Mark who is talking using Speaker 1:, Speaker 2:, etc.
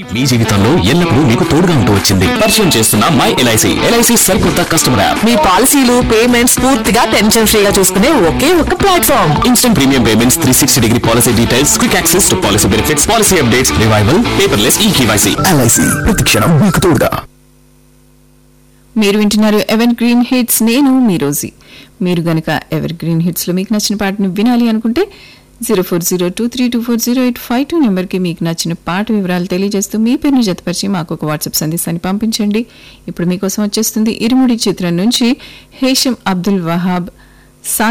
Speaker 1: మీ జీవితంలో ఎల్లప్పుడూ మీకు తోడుగా ఉంటూ వచ్చింది పరిచయం చేస్తున్న మై ఎల్ఐసి ఎల్ఐసి సరికొత్త కస్టమర్ యాప్
Speaker 2: మీ పాలసీలు పేమెంట్స్ పూర్తిగా టెన్షన్ ఫ్రీగా చూసుకునే ఒకే ఒక platform
Speaker 1: instant premium payments three sixty degree policy details quick access to policy benefits policy updates revival paperless e KYC LIC ప్రతిక్షణం మీకు తోడుగా
Speaker 3: మీరు వింటున్నారు ఎవర్ గ్రీన్ హిట్స్ నేను మీ రోజీ మీరు గనక ఎవర్ గ్రీన్ హిట్స్ లో మీకు నచ్చిన పాటను వినాలి అనుకుంటే zero four zero two three two four zero eight five two నెంబర్కి మీకు నచ్చిన పాట వివరాలు తెలియజేస్తూ మీ పేరును జతపరిచి మాకు ఒక వాట్సాప్ సందేశాన్ని పంపించండి ఇప్పుడు మీకోసం వచ్చేస్తుంది ఇరుముడి చిత్రం నుంచి హేషం అబ్దుల్ వహాబ్ సా